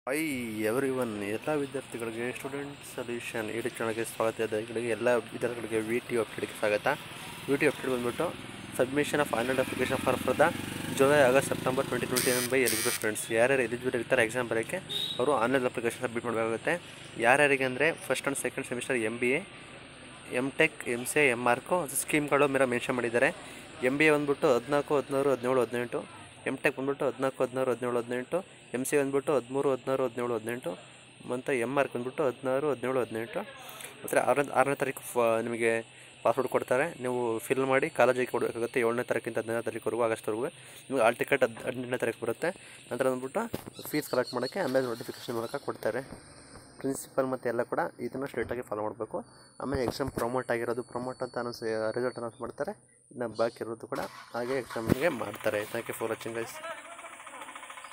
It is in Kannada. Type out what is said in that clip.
ಐ ಎವ್ರಿ ಒನ್ ಎಲ್ಲ ವಿದ್ಯಾರ್ಥಿಗಳಿಗೆ ಸ್ಟೂಡೆಂಟ್ ಸೊಲ್ಯೂಷನ್ ಯೂಟ್ಯೂಬ್ ಚಾನಲ್ಗೆ ಸ್ವಾಗತ ವಿದ್ಯಾರ್ಥಿಗಳಿಗೆ ಎಲ್ಲ ವಿದ್ಯಾರ್ಥಿಗಳಿಗೆ ವಿ ಟಿ ಅಪ್ಡೇಟ್ಗೆ ಸ್ವಾಗತ ವಿ ಟಿ ಅಪ್ಡೇಟ್ ಬಂದ್ಬಿಟ್ಟು submission of online application for for the July August September twenty twenty one by eligible students ಯಾರ್ಯಾರು ಎಲಿಜಿಬಲ್ ಇರ್ತಾರೆ ಎಕ್ಸಾಮ್ ಬರೋಕ್ಕೆ ಅವರು ಆನ್ಲೈನ್ ಅಪ್ಲಿಕೇಶನ್ ಸಬ್ಮಿಟ್ ಮಾಡಬೇಕಾಗುತ್ತೆ ಯಾರ್ಯಾರಿಗೆ ಅಂದರೆ first and second semester M B A M tech M C M mark ಸ್ಕೀಮ್ಗಳು ಮೇರ ಮೆನ್ಷನ್ ಮಾಡಿದ್ದಾರೆ ಎಮ್ ಬಿ ಎ ಬಂದ್ಬಿಟ್ಟು ಹದಿನಾಲ್ಕು ಹದಿನಾರು ಹದಿನೇಳು ಹದಿನೆಂಟು ಎಮ್ ಟೆಕ್ ಬಂದ್ಬಿಟ್ಟು ಹದಿನಾಲ್ಕು ಹದಿನಾರು ಹದಿನೇಳು ಹದಿನೆಂಟು ಎಮ್ ಸಿ ಬಂದ್ಬಿಟ್ಟು ಹದಿಮೂರು ಹದಿನಾರು ಹದಿನೇಳು ಹದಿನೆಂಟು ಮತ್ತು ಎಮ್ ಮಾರ್ಕ್ ಬಂದ್ಬಿಟ್ಟು ಹದಿನಾರು ಹದಿನೇಳು ಹದಿನೆಂಟು ಮತ್ತು ಆರನೇ ಆರನೇ ತಾರೀಕು ಫ ನಿಮಗೆ ಪಾಸ್ಪೋರ್ಟ್ ಕೊಡ್ತಾರೆ ನೀವು ಫಿಲ್ ಮಾಡಿ ಕಾಲೇಜಿಗೆ ಕೊಡಬೇಕಾಗುತ್ತೆ ಏಳನೇ ತಾರೀಕಿಂದ ಹದಿನೈದನೇ ತಾರೀಕುವರೆಗೂ ಆಗಸ್ಟ್ವರೆಗೂ ನಿಮಗೆ ಆಲ್ ಟಿಕೆಟ್ ಹದ್ ಹದಿನೆಂಟನೇ ತಾರೀಕು ಬರುತ್ತೆ ನಂತರ ಬಂದ್ಬಿಟ್ಟು ಫೀಸ್ ಕಲೆಕ್ಟ್ ಮಾಡೋಕ್ಕೆ ಆಮೇಲೆ ನೋಟಿಫಿಕೇಶನ್ ಮೂಲಕ ಕೊಡ್ತಾರೆ ಪ್ರಿನ್ಸಿಪಲ್ ಮತ್ತು ಎಲ್ಲ ಕೂಡ ಇದನ್ನು ಸ್ಟ್ರೇಟಾಗಿ ಫಾಲೋ ಮಾಡಬೇಕು ಆಮೇಲೆ ಎಕ್ಸಾಮ್ ಪ್ರಮೋಟ್ ಆಗಿರೋದು ಪ್ರಮೋಟ್ ಅಂತ ಅನೌನ್ಸ್ ರಿಸಲ್ಟ್ ಅನೌನ್ಸ್ ಮಾಡ್ತಾರೆ ಇನ್ನು ಬಾಕಿ ಇರೋದು ಕೂಡ ಹಾಗೆ ಎಕ್ಸಾಮಿಗೆ ಮಾಡ್ತಾರೆ thank you for watching guys